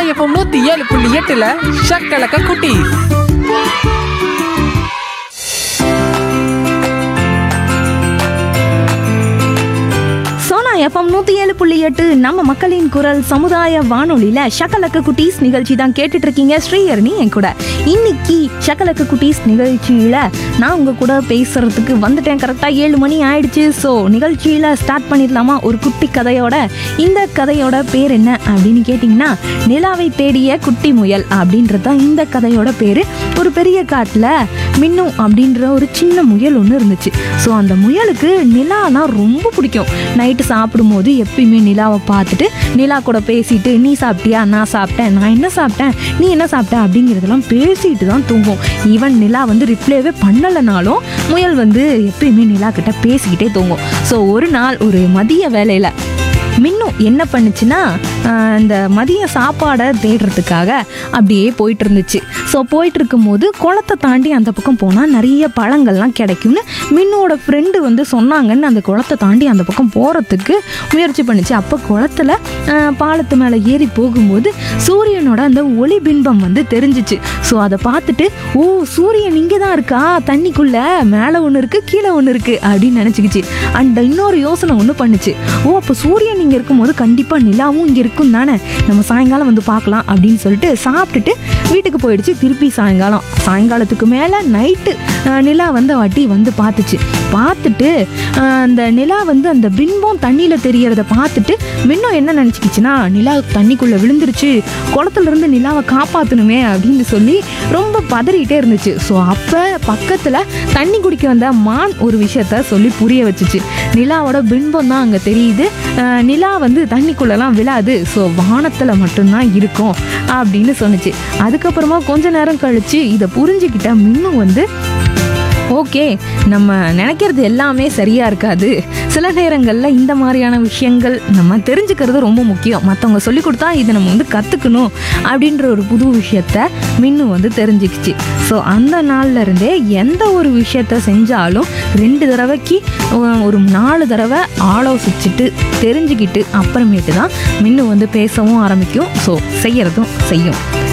FM நூத்தி ஏழு புள்ளி எட்டுல ஷக்கலக்க குட்டி சோனா எஃப்எம் நூத்தி ஏழு புள்ளி எட்டு நம்ம மக்களின் குரல் சமுதாய வானொலியில ஷக்கலக்க குட்டீஸ் நிகழ்ச்சி தான் கேட்டுட்டு இருக்கீங்க ஸ்ரீஹரணி என் கூட இன்னைக்கு ஷக்கலக்க குட்டீஸ் நிகழ்ச்சியில நான் உங்க கூட பேசுறதுக்கு வந்துட்டேன் கரெக்டா ஏழு மணி ஆயிடுச்சு ஸோ நிகழ்ச்சியில ஸ்டார்ட் பண்ணிடலாமா ஒரு குட்டி கதையோட இந்த கதையோட பேர் என்ன அப்படின்னு கேட்டிங்கன்னா நிலாவை தேடிய குட்டி முயல் அப்படின்றது தான் இந்த கதையோட பேரு ஒரு பெரிய காட்டுல மின்னும் அப்படின்ற ஒரு சின்ன முயல் ஒன்று இருந்துச்சு ஸோ அந்த முயலுக்கு நிலானா ரொம்ப பிடிக்கும் நைட்டு சாப்பிடும்போது எப்பயுமே நிலாவை பார்த்துட்டு நிலா கூட பேசிட்டு நீ சாப்பிட்டியா நான் சாப்பிட்டேன் நான் என்ன சாப்பிட்டேன் நீ என்ன சாப்பிட்ட அப்படிங்கிறதெல்லாம் பேசிட்டு தான் தூங்கும் ஈவன் நிலா வந்து ரிப்ளைவே பண்ணலைனாலும் முயல் வந்து எப்பயுமே நிலா கிட்ட பேசிக்கிட்டே தூங்கும் ஸோ ஒரு நாள் ஒரு மதிய வேலையில் மின்னும் என்ன பண்ணுச்சுன்னா ஆஹ், இந்த மதிய சாப்பாடை தேடுறதுக்காக அப்படியே போயிட்டு இருந்துச்சு ஸோ போயிட்டு இருக்கும்போது குளத்தை தாண்டி அந்த பக்கம் போனால் நிறைய பழங்கள்லாம் கிடைக்கும்னு மின்னோட ஃப்ரெண்டு வந்து சொன்னாங்கன்னு அந்த குளத்தை தாண்டி அந்த பக்கம் போகிறதுக்கு முயற்சி பண்ணுச்சு அப்போ குளத்துல ஆஹ், பாலத்து மேலே ஏறி போகும்போது சூரியனோட அந்த ஒளி பின்பம் வந்து தெரிஞ்சிச்சு ஸோ அதை பார்த்துட்டு ஓ சூரியன் இங்கே தான் இருக்கா தண்ணிக்குள்ள மேலே ஒன்று இருக்கு கீழே ஒன்று இருக்கு அப்படின்னு நினச்சிக்கிச்சு அண்ட் இன்னொரு யோசனை ஒன்று பண்ணுச்சு ஓ அப்போ சூரியன் இங்கே இருக்கும்போது கண்டிப்பாக நிலாவும் இங்கே இருக்கும் தானே நம்ம சாயங்காலம் வந்து பார்க்கலாம் அப்படின்னு சொல்லிட்டு சாப்பிட்டுட்டு வீட்டுக்கு போயிடுச்சு திருப்பி சாயங்காலம் சாயங்காலத்துக்கு மேலே நைட்டு நிலா வந்து வாட்டி வந்து பார்த்துச்சு பார்த்துட்டு ஆஹ், அந்த நிலா வந்து அந்த பின்பம் தண்ணியில் தெரியறத பார்த்துட்டு மின்னும் என்ன நினச்சிக்கிச்சுன்னா நிலா தண்ணிக்குள்ளே விழுந்துருச்சு குளத்துல இருந்து நிலாவை காப்பாற்றணுமே அப்படின்னு சொல்லி ரொம்ப பதறிட்டே இருந்துச்சு ஸோ அப்போ பக்கத்தில் தண்ணி குடிக்க வந்த மான் ஒரு விஷயத்த சொல்லி புரிய வச்சுச்சு நிலாவோட பின்பம் தான் அங்கே தெரியுது ஆஹ், நிலா வந்து தண்ணிக்குள்ளெல்லாம் விழாது ஸோ வானத்தில் மட்டும்தான் இருக்கும் அப்படின்னு சொன்னுச்சு அதுக்கப்புறமா கொஞ்ச நேரம் கழிச்சு இதை புரிஞ்சுக்கிட்ட மின்னும் வந்து ஓகே நம்ம நினைக்கிறது எல்லாமே சரியாக இருக்காது சில நேரங்களில் இந்த மாதிரியான விஷயங்கள் நம்ம தெரிஞ்சுக்கிறது ரொம்ப முக்கியம் மற்றவங்க சொல்லி கொடுத்தா இதை நம்ம வந்து கற்றுக்கணும் அப்படின்ற ஒரு புது விஷயத்த மின்னு வந்து தெரிஞ்சுக்கிச்சு ஸோ அந்த நாள்ல இருந்தே எந்த ஒரு விஷயத்த செஞ்சாலும் ரெண்டு தடவைக்கு ஒ- ஒரு நாலு தடவை ஆலோசிச்சுட்டு தெரிஞ்சுக்கிட்டு அப்புறமேட்டு தான் மின்னு வந்து பேசவும் ஆரம்பிக்கும் ஸோ செய்யறதும் செய்யும்